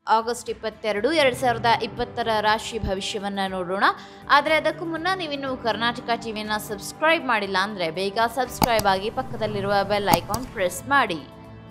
August ಇಪ್ಪತ್ತೆರಡು ಎರಡು ಸಾವಿರದ ಇಪ್ಪತ್ತರ ರಾಶಿ ಭವಿಷ್ಯವನ್ನು ನೋಡೋಣ ಆದರೆ ಅದಕ್ಕೂ ಮುನ್ನ ನೀವಿನ್ನು ಕರ್ನಾಟಕ ಟಿವಿಯನ್ನು ಸಬ್ಸ್ಕ್ರೈಬ್ ಮಾಡಿಲ್ಲ ಅಂದರೆ ಬೇಗ ಸಬ್ಸ್ಕ್ರೈಬ್ ಆಗಿ ಪಕ್ಕದಲ್ಲಿರುವ ಬೆಲ್ ಐಕಾನ್ ಪ್ರೆಸ್ ಮಾಡಿ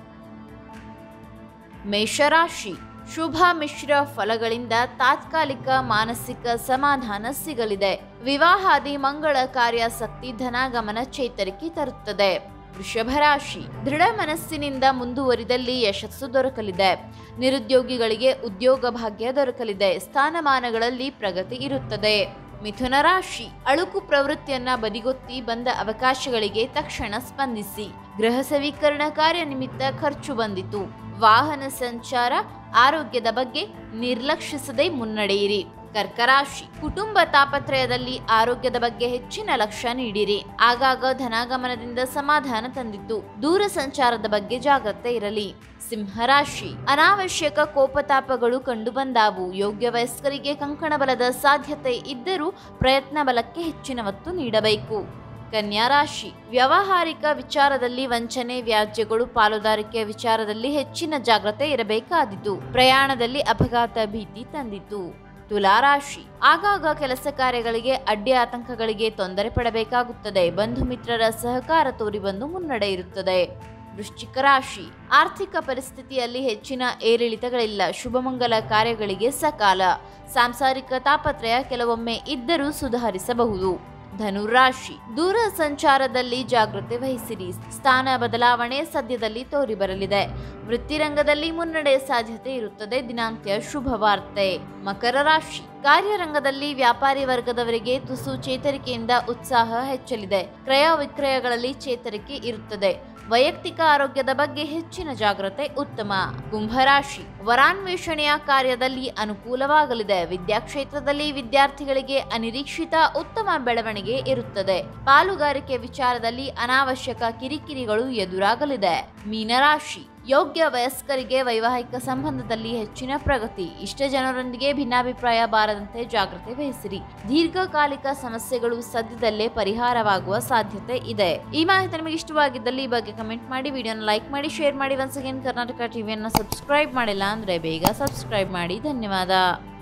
ಮೇಷರಾಶಿ ಶುಭ ಮಿಶ್ರ ಫಲಗಳಿಂದ ತಾತ್ಕಾಲಿಕ ಮಾನಸಿಕ ಸಮಾಧಾನ ಸಿಗಲಿದೆ ವಿವಾಹಾದಿ ಮಂಗಳ ಕಾರ್ಯಾಸಕ್ತಿ ಧನಾಗಮನ ಚೇತರಿಕೆ ತರುತ್ತದೆ ವೃಷಭ ರಾಶಿ ದೃಢ ಮನಸ್ಸಿನಿಂದ ಮುಂದುವರಿದಲ್ಲಿ ಯಶಸ್ಸು ದೊರಕಲಿದೆ ನಿರುದ್ಯೋಗಿಗಳಿಗೆ ಉದ್ಯೋಗ ಭಾಗ್ಯ ದೊರಕಲಿದೆ ಸ್ಥಾನಮಾನಗಳಲ್ಲಿ ಪ್ರಗತಿ ಇರುತ್ತದೆ ಮಿಥುನ ರಾಶಿ ಅಳುಕು ಪ್ರವೃತ್ತಿಯನ್ನ ಬದಿಗೊತ್ತಿ ಬಂದ ಅವಕಾಶಗಳಿಗೆ ತಕ್ಷಣ ಸ್ಪಂದಿಸಿ ಗೃಹ ಸವೀಕರಣ ಕಾರ್ಯ ನಿಮಿತ್ತ ಖರ್ಚು ಬಂದಿತು ವಾಹನ ಸಂಚಾರ ಆರೋಗ್ಯದ ಬಗ್ಗೆ ನಿರ್ಲಕ್ಷಿಸದೆ ಮುನ್ನಡೆಯಿರಿ ಕರ್ಕರಾಶಿ ಕುಟುಂಬ ತಾಪತ್ರಯದಲ್ಲಿ ಆರೋಗ್ಯದ ಬಗ್ಗೆ ಹೆಚ್ಚಿನ ಲಕ್ಷ್ಯ ನೀಡಿರಿ ಆಗಾಗ ಧನಾಗಮನದಿಂದ ಸಮಾಧಾನ ತಂದಿತ್ತು ದೂರ ಸಂಚಾರದ ಬಗ್ಗೆ ಜಾಗ್ರತೆ ಇರಲಿ ಸಿಂಹರಾಶಿ ಅನಾವಶ್ಯಕ ಕೋಪತಾಪಗಳು ಕಂಡುಬಂದಾವು ಯೋಗ್ಯ ವಯಸ್ಕರಿಗೆ ಕಂಕಣ ಬಲದ ಸಾಧ್ಯತೆ ಇದ್ದರೂ ಪ್ರಯತ್ನ ಬಲಕ್ಕೆ ಹೆಚ್ಚಿನ ಒತ್ತು ನೀಡಬೇಕು ಕನ್ಯಾ ರಾಶಿ ವ್ಯಾವಹಾರಿಕ ವಿಚಾರದಲ್ಲಿ ವಂಚನೆ ವ್ಯಾಜ್ಯಗಳು ಪಾಲುದಾರಿಕೆಯ ವಿಚಾರದಲ್ಲಿ ಹೆಚ್ಚಿನ ಜಾಗ್ರತೆ ಇರಬೇಕಾದಿತು ಪ್ರಯಾಣದಲ್ಲಿ ಅಪಘಾತ ಭೀತಿ ತಂದಿತು ತುಲಾರಾಶಿ ಆಗಾಗ ಕೆಲಸ ಕಾರ್ಯಗಳಿಗೆ ಅಡ್ಡಿ ಆತಂಕಗಳಿಗೆ ತೊಂದರೆ ಪಡಬೇಕಾಗುತ್ತದೆ ಬಂಧು ಮಿತ್ರರ ಸಹಕಾರ ತೋರಿ ಬಂದು ಮುನ್ನಡೆ ಇರುತ್ತದೆ ವೃಶ್ಚಿಕ ರಾಶಿ ಆರ್ಥಿಕ ಪರಿಸ್ಥಿತಿಯಲ್ಲಿ ಹೆಚ್ಚಿನ ಏರಿಳಿತಗಳಿಲ್ಲ ಶುಭಮಂಗಲ ಕಾರ್ಯಗಳಿಗೆ ಸಕಾಲ ಸಾಂಸಾರಿಕ ತಾಪತ್ರಯ ಕೆಲವೊಮ್ಮೆ ಇದ್ದರೂ ಸುಧಾರಿಸಬಹುದು ಧನುರಾಶಿ ದೂರ ಸಂಚಾರದಲ್ಲಿ ಜಾಗೃತೆ ವಹಿಸಿರಿ ಸ್ಥಾನ ಬದಲಾವಣೆ ಸದ್ಯದಲ್ಲಿ ತೋರಿ ಬರಲಿದೆ ವೃತ್ತಿರಂಗದಲ್ಲಿ ಮುನ್ನಡೆ ಸಾಧ್ಯತೆ ಇರುತ್ತದೆ ದಿನಾಂತ್ಯ ಶುಭ ವಾರ್ತೆ ಮಕರ ರಾಶಿ ಕಾರ್ಯರಂಗದಲ್ಲಿ ವ್ಯಾಪಾರಿ ವರ್ಗದವರಿಗೆ ತುಸು ಚೇತರಿಕೆಯಿಂದ ಉತ್ಸಾಹ ಹೆಚ್ಚಲಿದೆ ಕ್ರಯ ವಿಕ್ರಯಗಳಲ್ಲಿ ಚೇತರಿಕೆ ಇರುತ್ತದೆ ವೈಯಕ್ತಿಕ ಆರೋಗ್ಯದ ಬಗ್ಗೆ ಹೆಚ್ಚಿನ ಜಾಗ್ರತೆ ಉತ್ತಮ ಕುಂಭರಾಶಿ ವರಾನ್ವೇಷಣೆಯ ಕಾರ್ಯದಲ್ಲಿ ಅನುಕೂಲವಾಗಲಿದೆ ವಿದ್ಯಾಕ್ಷೇತ್ರದಲ್ಲಿ ವಿದ್ಯಾರ್ಥಿಗಳಿಗೆ ಅನಿರೀಕ್ಷಿತ ಉತ್ತಮ ಬೆಳವಣಿಗೆ ಇರುತ್ತದೆ ಪಾಲುಗಾರಿಕೆ ವಿಚಾರದಲ್ಲಿ ಅನಾವಶ್ಯಕ ಕಿರಿಕಿರಿಗಳು ಎದುರಾಗಲಿದೆ ಮೀನರಾಶಿ ಯೋಗ್ಯ ವಯಸ್ಕರಿಗೆ ವೈವಾಹಿಕ ಸಂಬಂಧದಲ್ಲಿ ಹೆಚ್ಚಿನ ಪ್ರಗತಿ ಇಷ್ಟ ಜನರೊಂದಿಗೆ ಭಿನ್ನಾಭಿಪ್ರಾಯ ಬಾರದಂತೆ ಜಾಗ್ರತೆ ವಹಿಸಿರಿ ದೀರ್ಘಕಾಲಿಕ ಸಮಸ್ಯೆಗಳು ಸದ್ಯದಲ್ಲೇ ಪರಿಹಾರವಾಗುವ ಸಾಧ್ಯತೆ ಇದೆ ಈ ಮಾಹಿತಿ ನಿಮಗೆ ಇಷ್ಟವಾಗಿದ್ದಲ್ಲಿ ಈ ಬಗ್ಗೆ ಕಮೆಂಟ್ ಮಾಡಿ ವಿಡಿಯೋನ ಲೈಕ್ ಮಾಡಿ ಶೇರ್ ಮಾಡಿ ಒನ್ಸ್ ಅಗೇನ್ ಕರ್ನಾಟಕ ಟಿವಿಯನ್ನು ಸಬ್ಸ್ಕ್ರೈಬ್ ಮಾಡಿಲ್ಲ ಅಂದರೆ ಬೇಗ ಸಬ್ಸ್ಕ್ರೈಬ್ ಮಾಡಿ ಧನ್ಯವಾದ